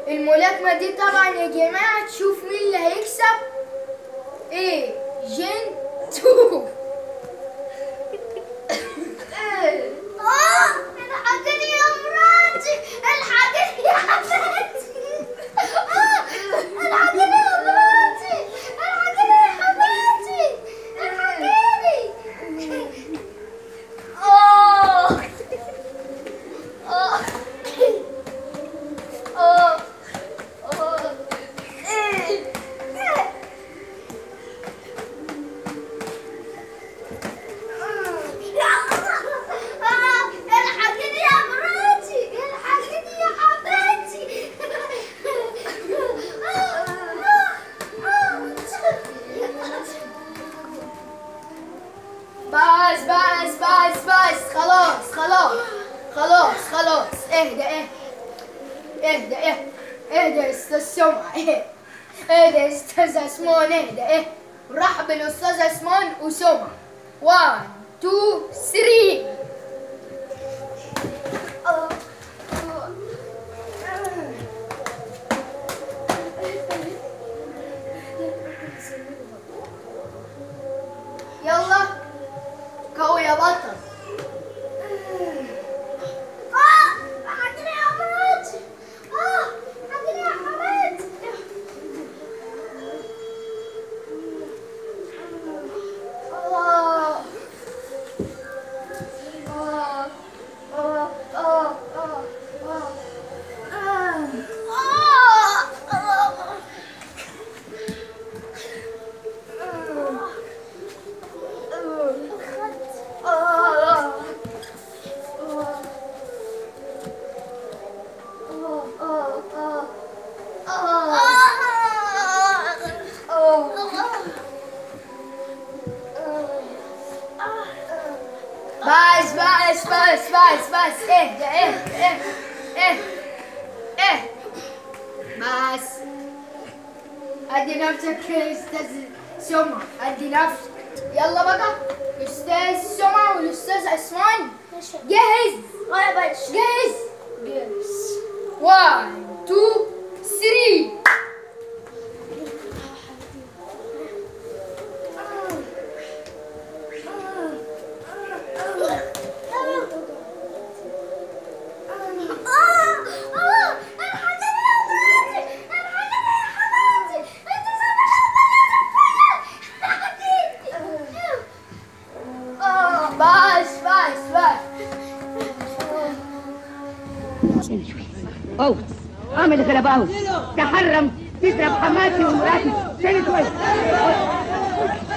الملاكمة دي طبعا يا جماعة تشوف مين اللي هيكسب ايه جن تو اه الحقني يا مراتي الحقني يا حبيبتي آه، الحقني يا مراتي الحقني يا حبيبتي الحقني اه اه اه اه إيه. آه، الحقني يا مراتي الحقني يا حبيبتي بس بس بس بس خلاص خلاص خلاص خلاص اهدى اهدى اهدى اهدى اهدى يا استاذ سمعة اهدى اهدى يا استاذ اسمان اهدى اهدى رحب بالاستاذ اسمان وسمعة 1 2 3 يلا قوي يا بطل آه، الحقني يا مراتي آه، الحقني يا حبيبتي آه. آه. آه. آه. آه. آه. آه. آه. آه. بس بس بس بس بس اهدى اهدى اهدى اهدى اهدى بس ادي نفسك يا استاذ سمع ادي نفسك يلا بقى استاذ سمع والاستاذ اسمان جاهز يا باشا جاهز جالس 1 2 3 بس بس بس أو اعمل غلباوي تحرم تضرب حماتي ومراتي تاني شوي